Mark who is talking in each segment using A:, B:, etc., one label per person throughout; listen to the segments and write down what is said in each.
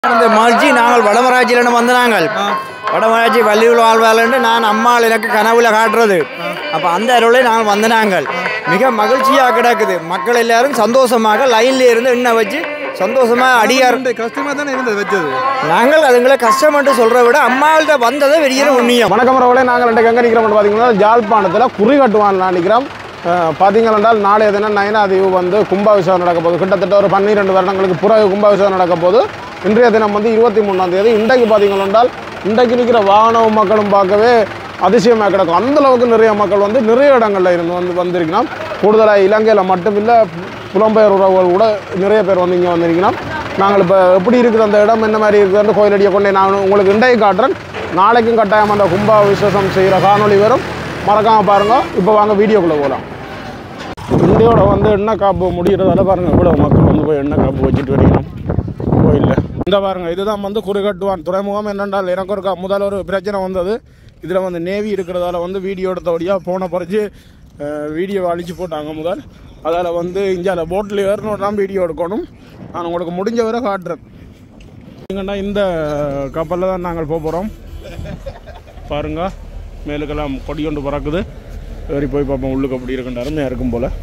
A: அந்த மகிழ்ச்சி நாங்கள் வடமராட்சியிலிருந்து வந்த நாங்கள் வடமராட்சி வள்ளியூர் வாழ்வாளன்னு நான் அம்மாள் எனக்கு கனவுல காட்டுறது அப்போ அந்த அருளை நாங்கள் வந்த நாங்கள் மிக மகிழ்ச்சியாக கிடக்குது மக்கள் எல்லாரும் சந்தோஷமாக லைன்ல இருந்து எண்ணெய் வச்சு சந்தோஷமாக அடியார்
B: கஷ்டமா தானே இருந்தது வச்சது
A: நாங்கள் அதுங்களை கஷ்டம்ட்டு சொல்கிறத விட அம்மாள்கிட்ட வந்ததை பெரிய புண்ணியம்
C: வணக்கம் ரவலே நாங்கள் ரெண்டு எங்கே நிற்கிறோம் பார்த்தீங்கன்னா ஜாழ்ப்பாணத்தில் குறிகட்டுவான் நிற்கிறோம் பார்த்தீங்கள் என்றால் நாளைய தினம் நயனாதீவு வந்து கும்பாபிஷேகம் நடக்க போகுது கிட்டத்தட்ட ஒரு பன்னிரெண்டு வருடங்களுக்கு பிறகு கும்பாபிஷேகம் நடக்க போகுது இன்றைய தினம் வந்து இருபத்தி மூணாம் தேதி இன்றைக்கு பார்த்தீங்கள் என்றால் இன்றைக்கு நிற்கிற வாகனம் மக்களும் பார்க்கவே அதிசயமாக கிடக்கும் அந்த அளவுக்கு நிறைய மக்கள் வந்து நிறைய இடங்களில் இருந்து வந்து வந்திருக்கணும் கூடுதலாக இலங்கையில் மட்டும் இல்லை புலம்பெயர் உறவுகள் கூட நிறைய பேர் வந்து இங்கே வந்திருக்கணும் நாங்கள் இப்போ எப்படி இருக்குது அந்த இடம் என்ன மாதிரி இருக்குதுன்னு கோயிலடியை கொண்டே நான் உங்களுக்கு இன்றைக்கு காட்டுறேன் நாளைக்கும் கட்டாயம் அந்த கும்பா விசேஷம் செய்கிற காணொளி வரும் மறக்காமல் பாருங்கள் இப்போ வாங்க வீடியோக்குள்ளே போகலாம் இந்தியோட வந்து எண்ணெய் காப்பு முடிகிறதால பாருங்கள் இவ்வளோ மக்கள் வந்து போய் எண்ணெய் காப்பு வச்சுட்டு வரணும் கோயிலில் இந்த பாருங்க இதுதான் வந்து குறிகட்டுவான் துறைமுகம் என்னென்றால் எனக்கு ஒரு க- முதல்ல ஒரு பிரச்சனை வந்தது இதில் வந்து நேவி இருக்கிறதால வந்து வீடியோ எடுத்தபடியாக போன பறிச்சு வீடியோ அழிச்சு போட்டாங்க முதல் அதால் வந்து இந்தியாவில் போட்டில் ஏறணும் தான் வீடியோ எடுக்கணும் நான் உங்களுக்கு முடிஞ்ச வரை காட்டுறேன் எங்கன்னா இந்த கப்பலில் தான் நாங்கள் போக போகிறோம் பாருங்க மேலுக்கெல்லாம் கொடி கொண்டு பறக்குது ஏறி போய் பார்ப்போம் உள்ளுக்கு அப்படி இருக்குன்ற அருமையாக இருக்கும் போல்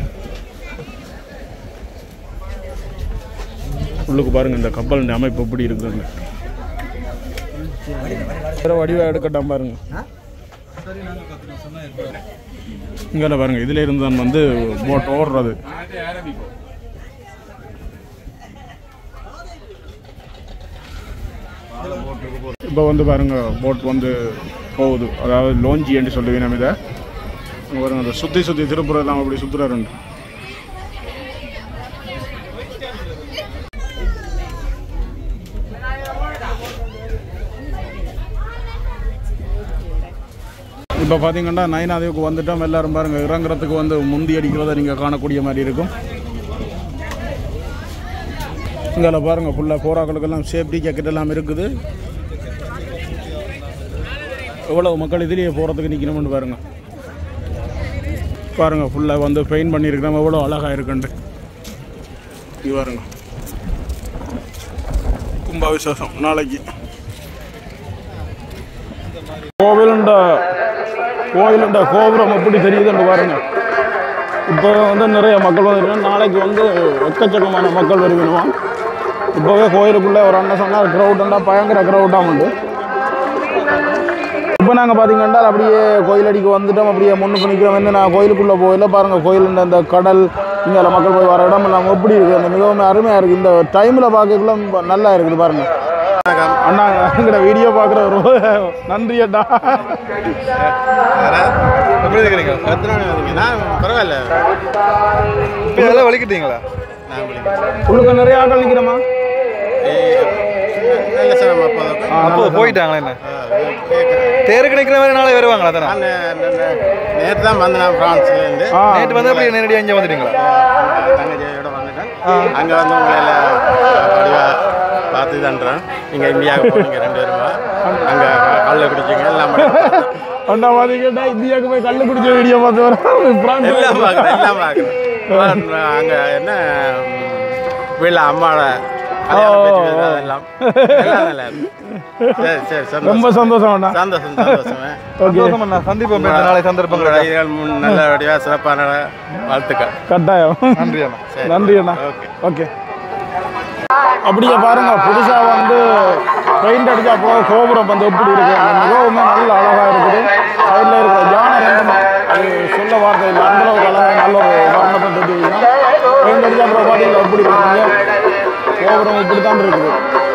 C: உள்ளுக்கு பாருங்க இந்த கப்பலின் அமைப்பு எப்படி இருக்குதுங்க வேற வடிவா எடுக்கட்டாம் பாருங்க இங்கே பாருங்க இதுல இருந்து தான் வந்து போட் ஓடுறது இப்போ வந்து பாருங்க போட் வந்து போகுது அதாவது லோஞ்சி என்று சொல்லுவேன் நம்ம இதை இங்க பாருங்க அந்த சுற்றி சுற்றி திருப்புறெல்லாம் அப்படி சுற்றுறாருண்டு இப்போ பார்த்தீங்கன்னா நயனாதேவுக்கு வந்துட்டோம் எல்லாரும் பாருங்க இறங்குறதுக்கு வந்து முந்தி அடிக்கிறத நீங்கள் காணக்கூடிய மாதிரி இருக்கும் இங்கே பாருங்க ஃபுல்லாக போராக்களுக்கெல்லாம் சேஃப்டி ஜாக்கெட் எல்லாம் இருக்குது எவ்வளவு மக்கள் இதுலேயே போகிறதுக்கு நிற்கணும்னு பாருங்க பாருங்க ஃபுல்லாக வந்து பெயிண்ட் பண்ணியிருக்கிறோம் எவ்வளோ அழகாக இருக்குன்ட்டு இது பாருங்க கும்பாபிஷேகம் நாளைக்கு கோவிலுண்ட கோயிலுண்ட கோபுரம் எப்படி தெரியுதுன்னு பாருங்க இப்போ வந்து நிறைய மக்கள் வந்துருக்காங்க நாளைக்கு வந்து எக்கச்சக்கமான மக்கள் வருவினுவான் இப்போவே கோயிலுக்குள்ளே ஒரு அண்ணன் சொன்னார் க்ரௌடுண்டா பயங்கர க்ரௌடாக உண்டு இப்போ நாங்கள் பார்த்தீங்கன்னா அப்படியே கோயிலடிக்கு வந்துட்டோம் அப்படியே முன்னுக்கு நிற்கிறோம் வந்து நான் கோயிலுக்குள்ளே போயில பாருங்கள் கோயில் அந்த கடல் இங்கே மக்கள் போய் வர இடம் எல்லாம் எப்படி இருக்குது அந்த மிகவும் அருமையாக இருக்குது இந்த டைமில் பார்க்கக்குள்ள நல்லா இருக்குது பாருங்கள் அண்ணா எங்கட வீடியோ பார்க்குற ரொம்ப நன்றி அண்ணா
B: எப்படி இருக்கிறீங்க எத்தனை மணி வந்தீங்கன்னா பரவாயில்ல இப்போ இதெல்லாம் வலிக்கிட்டீங்களா நான் வலிக்கிறேன்
C: உள்ளுக்கு நிறைய ஆட்கள் நிற்கிறோமா
B: இல்லை சார் நம்ம அப்போ
D: அப்போ போயிட்டாங்களா என்ன தேருக்கு நிற்கிற மாதிரி நாளை வருவாங்களா தானே
B: நேற்று தான் வந்தேன் நான் ஃப்ரான்ஸ்லேருந்து
C: ஆ
D: நேற்று வந்து அப்படியே நேரடியாக இங்கே வந்துட்டீங்களா
B: தங்கச்சியோட வந்துட்டேன் அங்கே வந்து உங்களை எல்லாம் வடிவா பார்த்து தான்றேன் நீங்கள் இந்தியாவுக்கு போனீங்க ரெண்டு பேருமா அங்கே கல்ல குடிச்சிங்க எல்லாம் பண்ணி-
C: அண்ணா பார்த்தீங்கன்னா இந்தியாவுக்கு போய் கல்லு குடிச்ச வீடியோ பார்த்து வரேன் பிரான்ஸ்
B: எல்லாம் பார்க்குறேன் எல்லாம் பார்க்குறேன் அங்கே என்ன வீட்டில் அம்மாவோட கல்யாணம் பேச்சு வேறு அதெல்லாம் எல்லாம் நல்லா இருக்கு. சரி சரி சந்தோஷம்
C: ரொம்ப சந்தோஷம் அண்ணா
B: சந்தோஷம் சந்தோஷமே
C: ஓகே
D: சந்தோஷம் அண்ணா சந்திப்போம் இந்த நாளை சந்தர்ப்பங்கள்
B: உங்களோட இதுகள் முன் நல்லபடியாக சிறப்பான வாழ்த்துக்கள்
C: கட்டாயம்
D: நன்றி அண்ணா
B: சரி.
C: நன்றி அண்ணா
B: ஓகே
C: ஓகே அப்படியே பாருங்க புதுசா வந்து பெயிண்ட் அடிச்சா போக கோபுரம் வந்து எப்படி இருக்கு அந்த மிகவும் நல்ல அழகா இருக்குது சைடில் இருக்கிற யானை ரெண்டும் அது சொல்ல வார்த்தை இல்லை அந்த அளவுக்கு அழகா நல்ல ஒரு வர்ணத்தை தெரிஞ்சுக்கலாம் பெயிண்ட் அடிச்சா அப்புறம் பார்த்தீங்கன்னா எப்படி இருக்குங்க கோபுரம் இப்படி தான் இருக்குது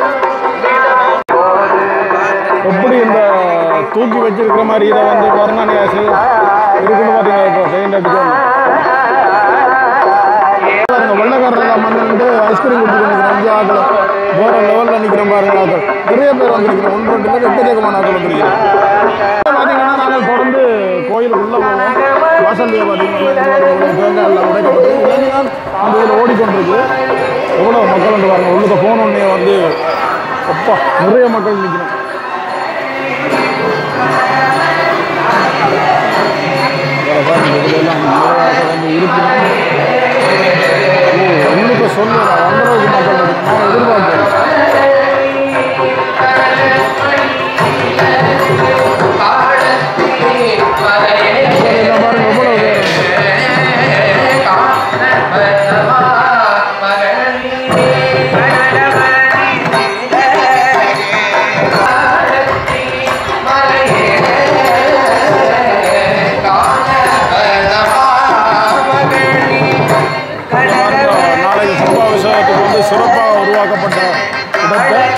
C: எப்படி இந்த தூக்கி வச்சிருக்கிற மாதிரி இதை வந்து வர்ணனை இருக்குன்னு பார்த்தீங்கன்னா இப்போ பெயிண்ட் அடிச்சோம் பாருங்க வெள்ளக்காரர் எல்லாம் வந்து நின்று ஐஸ்கிரீம் குடிச்சு நிற்கிறோம் அஞ்சு ஆக்கள் போகிற லெவலில் நிற்கிறோம் பாருங்க ஆக்கள் நிறைய பேர் வந்திருக்கிறோம் ஒன்று ரெண்டு பேர் எக்கச்சக்கமான ஆக்கள் வந்திருக்கிறோம் பார்த்தீங்கன்னா நாங்கள் தொடர்ந்து கோயிலுக்குள்ளே போவோம் வாசல்லையே பார்த்தீங்கன்னா இந்த மாதிரி ஒரு தேங்காய் எல்லாம் உடைக்கப்பட்டு இளைஞர் அந்த இதில் ஓடிக்கொண்டிருக்கு எவ்வளோ மக்கள் வந்து பாருங்க உள்ளுக்க போனோடனே வந்து அப்பா நிறைய மக்கள் நிற்கிறோம் பாருங்க இதுல எல்லாம் நிறைய வந்து இருக்கிறோம் உள்ளுக்கு சொல்லல அந்த அளவுக்கு மக்கள் இருக்கு. நான் எதிர்பார்க்கிறேன்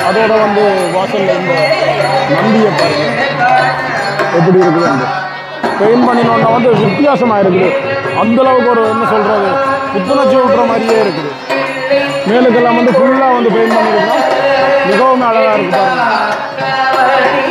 C: அதோட வந்து வாசல்ல இந்த நந்தியை பாருங்க எப்படி இருக்குது அந்த பெயிண்ட் பண்ணினோன்னா வந்து வித்தியாசமாக இருக்குது அந்த அளவுக்கு ஒரு என்ன சொல்கிறது புத்துணர்ச்சி விட்டுற மாதிரியே இருக்குது மேலுக்கெல்லாம் வந்து ஃபுல்லாக வந்து பெயிண்ட் பண்ணியிருக்கோம் மிகவும் அழகாக இருக்கு பாருங்க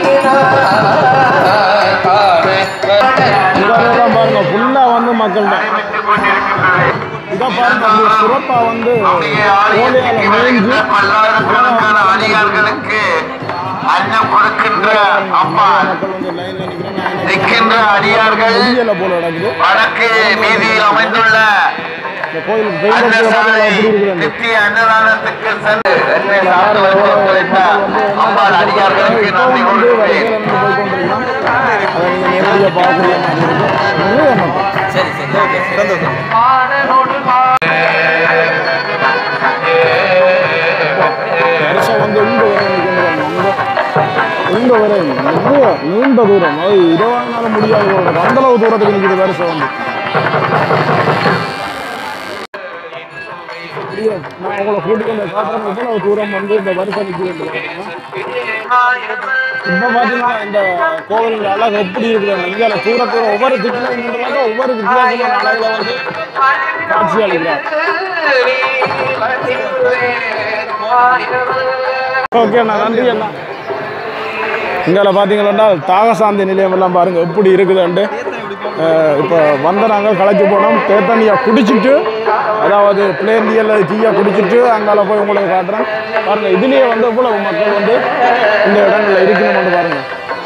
C: இங்கெல்லாம் பாருங்க ஃபுல்லாக வந்து மக்கள் தான் இதை பாருங்க அப்படியே சிறப்பாக வந்து ஓலையால் மேய்ஞ்சு
E: அதிகாரிகளுக்கு அன்னம் கொடுக்கின்ற அம்மா
C: மக்கள் வந்து லைன்ல நிற்கிறாங்க
E: நிற்கின்ற அடியார்கள்
C: முடியல போல நடக்குது
E: வடக்கு வீதியில் அமைந்துள்ள
C: இந்த கோயிலுக்கு பெயிண்ட் அடிக்கிற பாருங்க எப்படி இருக்குது
E: நித்திய அன்னதானத்துக்கு சென்று என்னை சார்ந்து வந்து ஒத்துழைத்த அம்பாள் அடியார்களுக்கு நன்றி
C: வந்து
E: கொடுக்கிறேன்
C: வரிசையில் நின்று போய் கொண்டிருக்கலாம் அதை நீங்கள் நேரடியாக பார்க்கக்கூடிய மாதிரி இருக்கு நிறைய மக்கள்
D: சரி சரி ஓகே சந்தோஷம்
C: வருஷம் வந்து இங்க வரை நிற்கின்ற இங்க வரை நிறைய நீண்ட தூரம் அது இருபது நாள் முடியாது போல இருக்கு. அந்த அளவு தூரத்துக்கு நிற்கிது வருஷம் வந்து அப்படியே நான் உங்களை கூட்டிட்டு வந்து காட்டுறேன் எவ்வளவு தூரம் வந்து இந்த வருஷம் நிற்கிறது இப்போ பார்த்தீங்கன்னா இந்த கோவில் அழகு எப்படி இருக்குது இந்தியாவில் தூர தூரம் ஒவ்வொரு திட்டில் நின்றுனாக்க ஒவ்வொரு வித்தியாசமான அழகில் வந்து காட்சி அளிக்கிறார் ஓகே அண்ணா நன்றி அண்ணா இங்கே பார்த்தீங்கன்னா தாகசாந்தி நிலையம் எல்லாம் பாருங்கள் எப்படி இருக்குதுன்ட்டு இப்போ வந்த நாங்கள் களைச்சி போனோம் தேத்தண்ணியை குடிச்சிட்டு அதாவது பிளேன் அல்லது டீயை குடிச்சிட்டு அங்கால போய் உங்களுக்கு காட்டுறேன் பாருங்கள் இதுலேயே வந்து இவ்வளவு மக்கள் வந்து இந்த இடங்களில் இருக்கணும்னு பாருங்கள்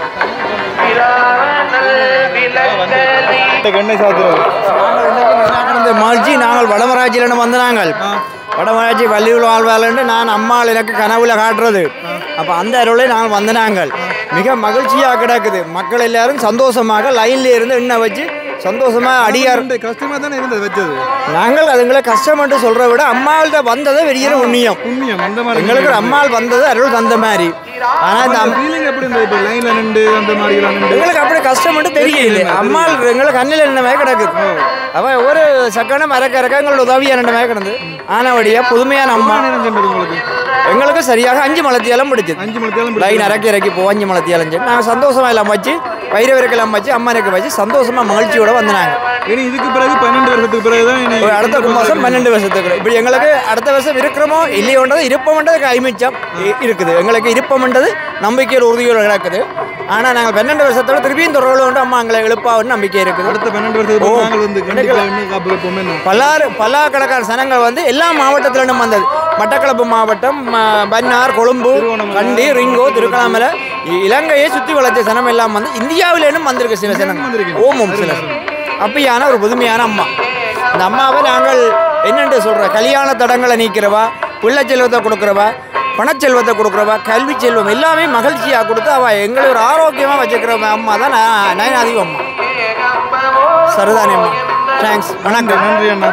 D: கண்ணை சாத்துறது
A: இந்த மகிழ்ச்சி நாங்கள் வடமராட்சியிலிருந்து வந்த நாங்கள் வடமராட்சி வள்ளியூர் வாழ்வாளன்னு நான் அம்மாள் எனக்கு கனவுல காட்டுறது அப்போ அந்த அருளை நாங்கள் வந்த நாங்கள் மிக மகிழ்ச்சியாக கிடக்குது மக்கள் எல்லாரும் சந்தோஷமாக லைன்ல இருந்து எண்ணெய் வச்சு சந்தோஷமாக அடியார்
D: கஷ்டமா தானே இருந்தது வச்சது
A: நாங்கள் அதுங்களை கஷ்டம்ட்டு சொல்கிறத விட அம்மாள்கிட்ட வந்ததை பெரிய புண்ணியம்
D: புண்ணியம் அந்த மாதிரி
A: எங்களுக்கு ஒரு அம்மாள் வந்தது அருள் தந்த மாதிரி ஆனால் இந்த அம்-
D: ஃபீலிங் எப்படி இருந்தது இப்போ லைன்ல நின்று அந்த மாதிரி எல்லாம் நின்று
A: எங்களுக்கு அப்படி கஷ்டப்பட்டு தெரியல அம்மாள் எங்களுக்கு கண்ணில் என்னமே கிடக்குது அவன் ஒரு சக்கன மரக்கறக்க எங்களோட உதவியா ரெண்டுமே கிடந்து ஆனவடியா புதுமையான அம்மா
D: நேரம் சென்றது உங்களுக்கு
A: எங்களுக்கு சரியாக அஞ்சு மலத்தியாலம் பிடிச்சது
D: அஞ்சு மணி தேலம்
A: லைன் இறக்கி இறக்கி போ அஞ்சு மலத்தியாலம் செஞ்சு நாங்கள் சந்தோஷமா எல்லாம் வச்சு வைரவருக்கெல்லாம் வச்சு அம்மனுக்கு வச்சு சந்தோஷமா மகிழ்ச்சியோட வந்தாங்க
D: இனி இதுக்கு பிறகு பன்னெண்டு வருஷத்துக்கு பிறகு தான் இனி
A: ஒரு அடுத்த கும்பாசம் பன்னெண்டு வருஷத்துக்கு இப்படி எங்களுக்கு அடுத்த வருஷம் இருக்கிறோமோ இல்லையோன்றது இருப்போம்ன்றது கைமிச்சம் இ- இருக்குது எங்களுக்கு இருப்போம்ன்றது நம்பிக்கையில் உறுதியோடு கிடக்குது ஆனால் நாங்கள் பன்னெண்டு வருஷத்தோட திருப்பியும் தொடர்பு அம்மா எங்களை எழுப்பாவுன்னு நம்பிக்கை இருக்குது
D: அடுத்த பன்னெண்டு வருஷத்துக்கு
A: ஓ,
D: பிறகு நாங்கள் வந்து கண்டிப்பா இன்னும் காப்பு வைப்போமே என்ன
A: பல்லாறு பல்லாக்கணக்கான சனங்கள் வந்து எல்லா மாவட்டத்திலிருந்தும் வந்தது மட்டக்களப்பு மாவட்டம் ம- பன்னார் கொழும்பு கண்டி ரிங்கோ திருக்கணாமலை இ- இலங்கையை சுற்றி வளர்த்த சனம் எல்லாம் வந்து இந்தியாவிலேனும் வந்திருக்கு சில சனம்
D: வந்திருக்கு.
A: ஓமம் சில அப்படியான ஒரு புதுமையான அம்மா இந்த அம்மாவை நாங்கள் என்னென்று சொல்கிற கல்யாண தடங்களை நீக்கிறவா பிள்ளை செல்வத்தை கொடுக்குறவா பணச்செல்வத்தை கொடுக்குறவா கல்வி செல்வம் எல்லாமே மகிழ்ச்சியாக கொடுத்து அவள் எங்களை ஒரு ஆரோக்கியமாக வச்சுக்கிற அம்மா தான் ந- நயனாதிப அம்மா சரிதானே அம்மா தேங்க்ஸ் வணக்கம்
D: நன்றி அண்ணா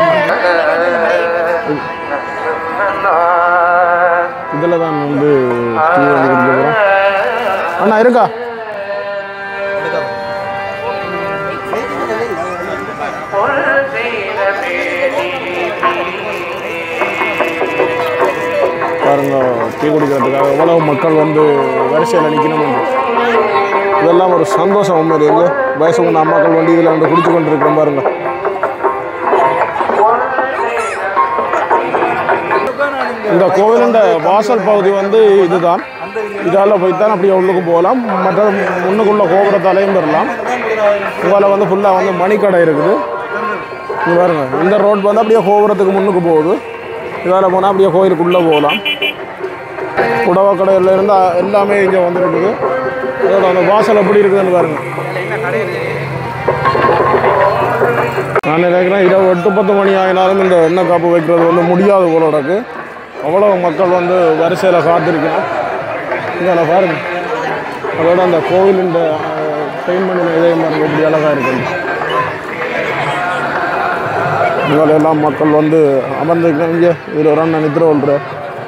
C: இதில் தான் வந்து டீ வந்து குடிக்க போகிறோம் அண்ணா இருக்கா பாருங்க டீ குடிக்கிறதுக்காக எவ்வளவு மக்கள் வந்து வரிசையில் நிற்கணும் இதெல்லாம் ஒரு சந்தோஷம் உண்மையிலே எங்க வயசு உள்ள அம்மாக்கள் வண்டி இதில் வந்து குடிச்சு கொண்டு இருக்கிறோம் பாருங்க இந்த கோவிலுண்ட வாசல் பகுதி வந்து இதுதான் இதால் போய்த்தான் அப்படியே உள்ளுக்கு போகலாம் மற்ற முன்னுக்குள்ள கோபுரத்தாலையும் பெறலாம் உங்களால் வந்து ஃபுல்லாக வந்து மணிக்கடை இருக்குது இங்க பாருங்க இந்த ரோட் வந்து அப்படியே கோபுரத்துக்கு முன்னுக்கு போகுது இதால் போனால் அப்படியே கோயிலுக்குள்ளே போகலாம் புடவை கடையில் இருந்து எல்லாமே இங்கே வந்துருக்குது அதோட அந்த வாசல் எப்படி இருக்குதுன்னு பாருங்க நான் நினைக்கிறேன் இரவு எட்டு பத்து மணி ஆகினாலும் இந்த எண்ணெய் காப்பு வைக்கிறது வந்து முடியாத போல கிடக்கு அவ்வளோ மக்கள் வந்து வரிசையில் காத்திருக்கணும் இதில் பாருங்க அதோட அந்த கோவிலின் பெயிண்ட் பண்ணின இதயம் பாருங்க இப்படி அழகாக இருக்குது இதில் எல்லாம் மக்கள் வந்து அமர்ந்துருக்காங்க இங்கே இதில் ஒரு அண்ணன் நித்திர கொள்கிறார்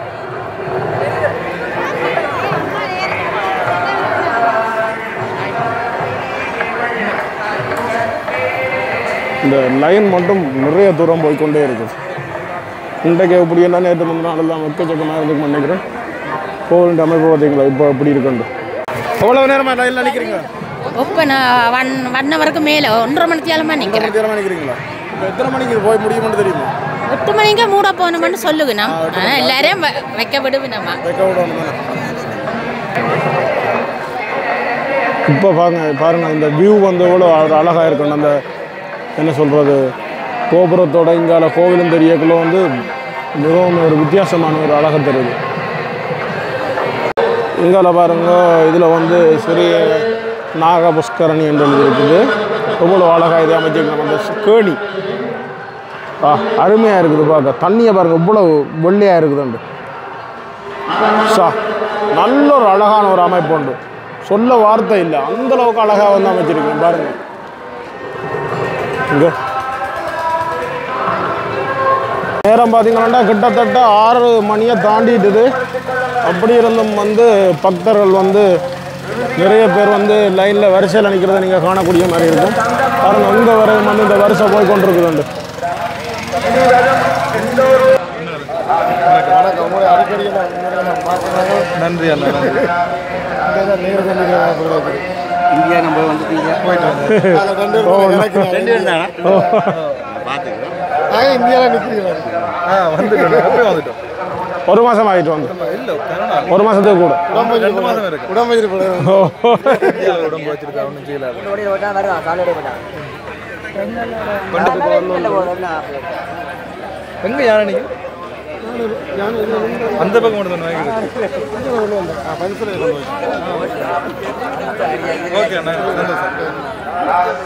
C: இந்த லைன் மட்டும் நிறைய தூரம் போய்க்கொண்டே இருக்குது இன்றைக்கு இப்படி என்ன நேற்று முந்தின நாளெல்லாம் எக்கச்சக்கமாக இருக்குன்னு நினைக்கிறேன் கோவில் அமைப்பு பார்த்தீங்களா இப்போ எப்படி இருக்குண்டு எவ்வளவு நேரமா லைனில் நிற்கிறீங்க
F: இப்போ நான் ஒன் ஒன் ஹவருக்கு மேலே ஒன்றரை மணி தேலமாக நிற்கிறேன்
C: நேரமாக நிற்கிறீங்களா இப்போ எத்தனை மணிக்கு இது போய் முடியும்னு தெரியுமா
F: எட்டு மணிக்கு மூட போகணும்னு சொல்லுங்க நான் ஆனால் எல்லாரையும் வ- வைக்க விடுவினம்மா
C: வைக்க விடணும் தானே இப்போ பாருங்க பாருங்க இந்த வியூ வந்து எவ்வளோ அழகாக இருக்கணும் அந்த என்ன சொல்கிறது கோபுரத்தோட இங்கால கோவிலும் தெரியக்குள்ள வந்து மிகவும் ஒரு வித்தியாசமான ஒரு அழகை தருது இங்கால பாருங்க இதில் வந்து சிறிய நாக புஷ்கரணி என்று எழுதி இருக்குது எவ்வளோ அழகாக இது அமைச்சிருக்கணும் அந்த கேணி ஆ அருமையாக இருக்குது பார்க்க தண்ணியை பாருங்க இவ்வளோ வெள்ளையாக இருக்குதுண்டு சா நல்ல ஒரு அழகான ஒரு அமைப்பு உண்டு சொல்ல வார்த்தை இல்லை அந்த அளவுக்கு அழகாக வந்து அமைச்சிருக்கேன் பாருங்க இங்க நேரம் பார்த்தீங்கன்னா கிட்டத்தட்ட ஆறு மணியை தாண்டிட்டுது அப்படி இருந்தும் வந்து பக்தர்கள் வந்து நிறைய பேர் வந்து லைனில் வரிசையில் நிற்கிறத நீங்கள் காணக்கூடிய மாதிரி இருக்கும் பாருங்க இங்கே வரையும் வந்து இந்த வரிசை போய் கொண்டிருக்குதுண்டு
D: நன்றி அண்ணா நன்றி
B: இந்தியா நம்ம வந்துட்டீங்க
D: போயிட்டு வந்து
B: ரெண்டு பேரும் தானா பார்த்துக்கிறோம்
D: ஆ வந்துட்டோம் அப்படியே வந்துட்டோம்
C: ஒரு மாதம் ஆகிட்டு வந்து
D: இல்லை கனடா
C: ஒரு மாதத்துக்கு கூட
D: ரெண்டு மாதம் இருக்கு
C: ஓ
D: இந்தியாவில் உடம்பு வச்சிருக்கா ஒன்றும் செய்யல எங்க யானை நீங்க அந்த பக்கம் மட்டும் தான் ஓகே அண்ணா சந்தோஷம்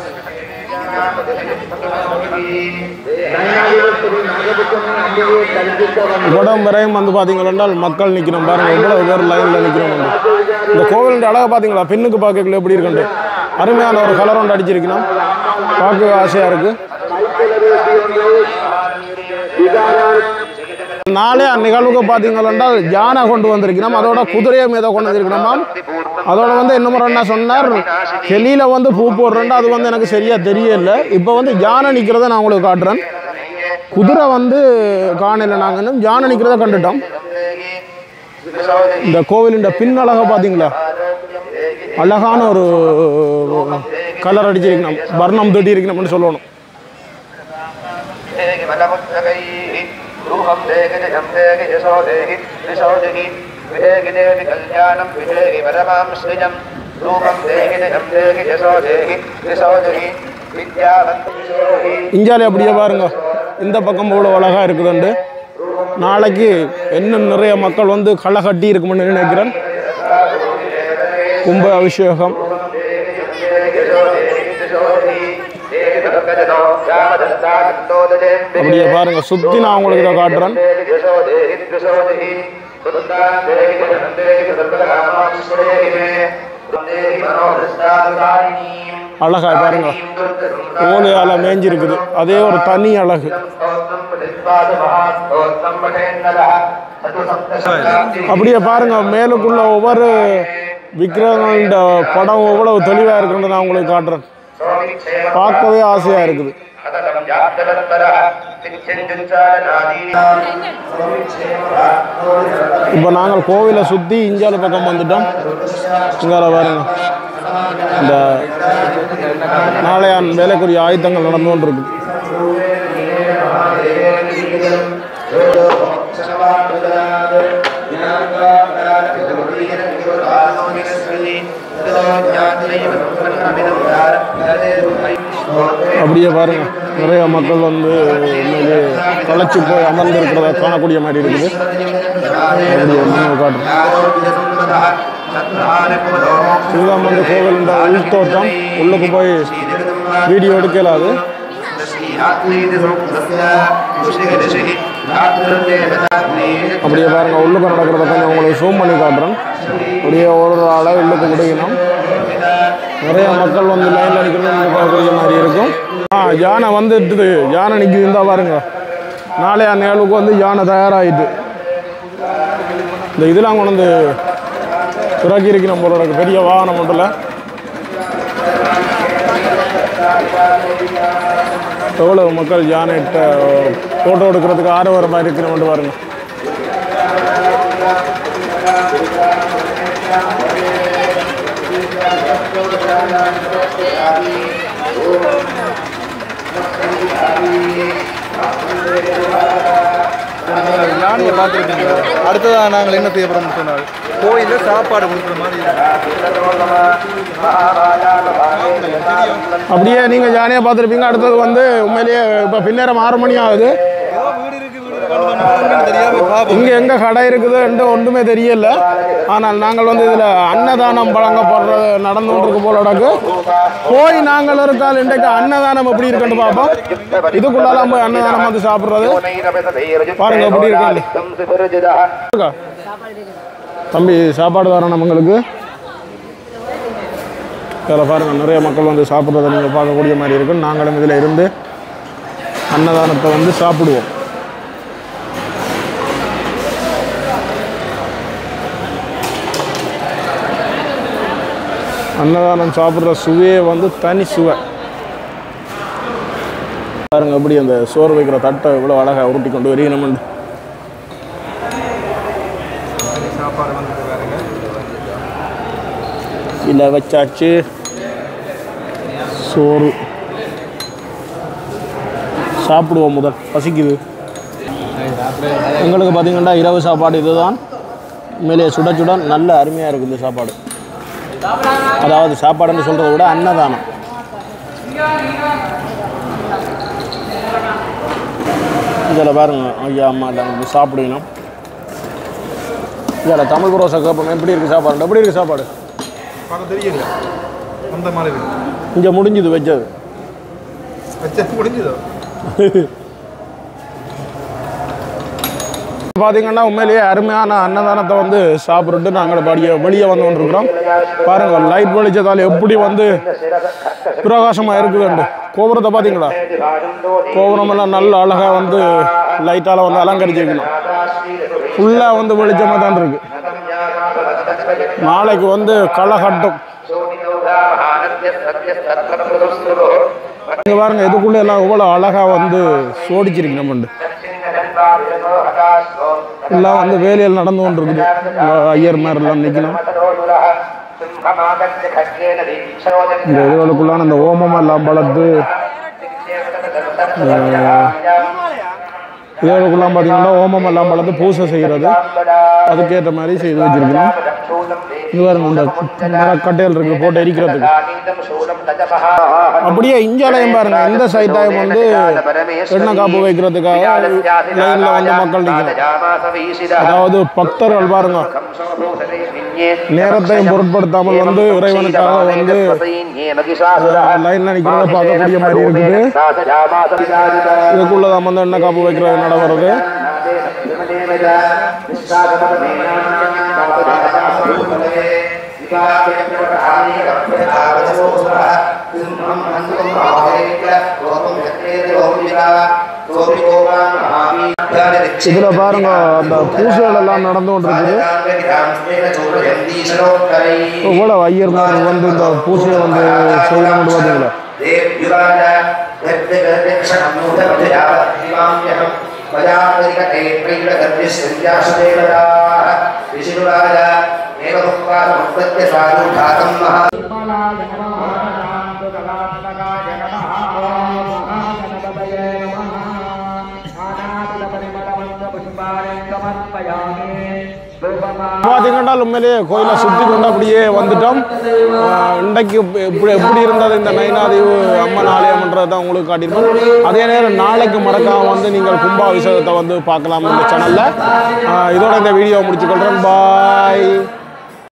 C: இடம் வரையும் வந்து பார்த்தீங்கன்னா மக்கள் நிற்கிறோம் பாருங்க எவ்வளவு பேர் லைனில் நிற்கிறோம் வந்து இந்த கோவிலுடைய அழகை பார்த்தீங்களா பெண்ணுக்கு பார்க்கல எப்படி இருக்குண்டு அருமையான ஒரு கலர் ஒன்று அடிச்சிருக்கணும் பார்க்க ஆசையாக இருக்கு நாளே நிகழ்வுக்கு பார்த்தீங்கன்னா யானை கொண்டு வந்திருக்கணும் அதோட குதிரையை மீத கொண்டு வந்திருக்கணுமாம் அதோட வந்து என்ன என்ன சொன்னார் கெளியில வந்து பூ போடுறேன்டா அது வந்து எனக்கு சரியா தெரியல இப்போ வந்து யானை நிற்கிறத நான் உங்களுக்கு காட்டுறேன் குதிரை வந்து காணல நாங்கள் இன்னும் யானை நிற்கிறத கண்டுட்டோம் இந்த கோவிலின் பின்னழகை பார்த்தீங்களா அழகான ஒரு கலர் அடிச்சிருக்கணும் வர்ணம் தட்டி இருக்கணும்னு சொல்லணும்
E: रूपं देहि जं देहि यशो देहि दिशो देहि विदेहि देहि कल्याणं विदेहि परमां सृजं रूपं देहि जं देहि यशो देहि दिशो देहि विद्यावन्तं देहि
C: இந்தியாவில் அப்படியே பாருங்க இந்த பக்கம் இவ்வளோ அழகாக இருக்குதுண்டு நாளைக்கு இன்னும் நிறைய மக்கள் வந்து களை கட்டி இருக்கும்னு நினைக்கிறேன் கும்ப அபிஷேகம் அப்படியே பாருங்க சுற்றி நான் உங்களுக்கு இதை காட்டுறேன் அழகா பாருங்க ஓலையால மேய்ஞ்சிருக்குது அதே ஒரு தனி அழகு அப்படியே பாருங்க மேலுக்குள்ள ஒவ்வொரு விக்கிரகங்களோட படம் எவ்வளவு தெளிவாக இருக்குன்னு நான் உங்களுக்கு காட்டுறேன் பார்க்கவே ஆசையாக இருக்குது இப்போ நாங்கள் கோவிலை சுற்றி இந்தியால பக்கம் வந்துட்டோம் இங்கால பாருங்க இந்த நாளையான் வேலைக்குரிய ஆயுதங்கள் நடந்து கொண்டிருக்கு அப்படியே பாருங்க நிறைய மக்கள் வந்து உண்மையிலே களைச்சு போய் அமர்ந்து இருக்கிறத காணக்கூடிய மாதிரி இருக்குது அப்படியே நான் காட்டுறேன் இதுதான் வந்து கோவில் இந்த உள்தோட்டம் உள்ளுக்கு போய் வீடியோ எடுக்கலாது அப்படியே பாருங்க உள்ளுக்கு நடக்கிறத கொஞ்சம் உங்களுக்கு ஜூம் பண்ணி காட்டுறேன் அப்படியே ஒரு ஒரு ஆளை உள்ளுக்கு முடிக்கணும் நிறைய மக்கள் வந்து லைனில் நிற்கிறது பார்க்கக்கூடிய மாதிரி இருக்கும் ஆ யானை வந்துட்டுது யானை நிற்கிது இருந்தால் பாருங்க நாளைய நிகழ்வுக்கு வந்து யானை தயாராகிட்டு இந்த இதெல்லாம் கொண்டு வந்து பிறக்கி இருக்கு நம்மளோட பெரிய வாகனம் ஒன்றில் எவ்வளவு மக்கள் யானைகிட்ட ஃபோட்டோ எடுக்கிறதுக்கு ஆரவாரமாக இருக்கிறவங்க பாருங்க
D: யானையை பார்த்துருக்கீங்க அடுத்ததாக நாங்கள் என்ன செய்ய போகிறோம்னு சொன்னால் கோயிலில் சாப்பாடு கொடுக்குற மாதிரி
C: அப்படியே நீங்கள் ஜாலியாக பார்த்துருப்பீங்க அடுத்தது வந்து உண்மையிலேயே இப்போ பின்னேரம் ஆறு மணி ஆகுது
D: ஏதோ வீடு இருக்கு வீடு இருக்குன்னு தெரியாமல் பார்ப்போம்
C: இங்கே எங்கே கடை இருக்குதுன்ட்டு ஒன்றுமே தெரியல ஆனால் நாங்கள் வந்து இதில் அன்னதானம் வழங்கப்படுறது நடந்து கொண்டிருக்கு போலடாக்கு போய் நாங்கள் இருக்கால் இன்றைக்கு அன்னதானம் எப்படி இருக்குன்னு பார்ப்போம் இதுக்குள்ளால போய் அன்னதானம் வந்து சாப்பிட்றது பாருங்க எப்படி இருக்கு இருக்கா? தம்பி சாப்பாடு தரோம் நம்மங்களுக்கு இதில் பாருங்கள் நிறைய மக்கள் வந்து சாப்பிட்றத நீங்கள் பார்க்கக்கூடிய மாதிரி இருக்கும் நாங்களும் இதில் இருந்து அன்னதானத்தை வந்து சாப்பிடுவோம் அன்னதானம் சாப்பிட்ற சுவையே வந்து தனி சுவை பாருங்க எப்படி அந்த சோறு வைக்கிற தட்டை இவ்வளோ அழகாக உருட்டி கொண்டு வரீங்க
D: சாப்பாடு வந்து பாருங்க
C: இல்லை வச்சாச்சு சோறு சாப்பிடுவோம் முதல் பசிக்குது எங்களுக்கு பார்த்தீங்கன்னா இரவு சாப்பாடு இதுதான் உண்மையிலேயே சுட சுட நல்ல அருமையாக இருக்குது இந்த சாப்பாடு அதாவது சாப்பாடுன்னு சொல்கிறத விட அன்னதானம் இதில் பாருங்க ஐயா அம்மா எல்லாம் சாப்பிடணும் இதில் தமிழ் புரோசை கேட்போம் எப்படி இருக்குது சாப்பாடு எப்படி இருக்குது சாப்பாடு
D: பார்க்க தெரியல அந்த மாதிரி இருக்கு
C: இங்கே முடிஞ்சுது வச்சது
D: வச்சா முடிஞ்சுதோ
C: பார்த்தீங்கன்னா உண்மையிலேயே அருமையான அன்னதானத்தை வந்து சாப்பிட்டுட்டு நாங்கள் படிய வெளியே வந்து கொண்டிருக்கிறோம் பாருங்க லைட் வெளிச்சத்தால் எப்படி வந்து பிரகாசமாக இருக்குதுண்டு கோபுரத்தை பார்த்தீங்களா கோபுரமெல்லாம் நல்ல அழகாக வந்து லைட்டால் வந்து அலங்கரிச்சிருக்கணும் ஃபுல்லாக வந்து வெளிச்சமாக தான் இருக்கு நாளைக்கு வந்து களை கட்டும் இங்கே பாருங்க இதுக்குள்ளே எல்லாம் இவ்வளோ அழகாக வந்து சோடிச்சிருக்கு நம்மண்டு எல்லாம் வந்து வேலையில் நடந்து கொண்டு இருக்குது ஐயர் மாதிரிலாம் நிற்கணும் இந்த இதுகளுக்குள்ளான இந்த ஓமம் எல்லாம் வளர்த்து இதுகளுக்குள்ளாம் பார்த்தீங்கன்னா ஓமம் எல்லாம் வளர்த்து பூசை செய்கிறது அதுக்கேற்ற மாதிரி செய்து வச்சிருக்கணும் இது பாருங்க இந்த மரக்கட்டைகள் இருக்குது போட்டு எரிக்கிறதுக்கு அப்படியே இஞ்சாலயம் பாருங்க இந்த சைட்டாயம் வந்து எண்ணெய் காப்பு வைக்கிறதுக்காக லைன்ல வந்து மக்கள் நிற்கணும் அதாவது பக்தர்கள் பாருங்க நேரத்தையும் பொருட்படுத்தாமல் வந்து இறைவனுக்காக வந்து லைன்ல நிற்கிறத பார்க்கக்கூடிய மாதிரி இருக்குது இதுக்குள்ளதான் வந்து எண்ணெய் காப்பு வைக்கிறது நடவருது இதுல பாருங்க அந்த பூசைகள் எல்லாம் நடந்து கொண்டிருக்குது இவ்வளவு ஐயர்மார் வந்து இந்த பூசையை வந்து செய்யணும் பார்த்தீங்களா பார்த்தீங்கன்னா உண்மையிலேயே கோயிலை சுற்றி கொண்டு அப்படியே வந்துட்டோம் ஆஹ் இன்றைக்கு இப்படி எப்படி இருந்தது இந்த நைனாதீவு அம்மன் ஆலயம்ன்றது தான் உங்களுக்கு காட்டியிருப்போம் அதே நேரம் நாளைக்கு மறக்காம வந்து நீங்கள் கும்பாபிஷேகத்தை வந்து பார்க்கலாம் இந்த சேனலில் இதோட இந்த வீடியோ முடிச்சுக்கொள்கிறேன் பாய்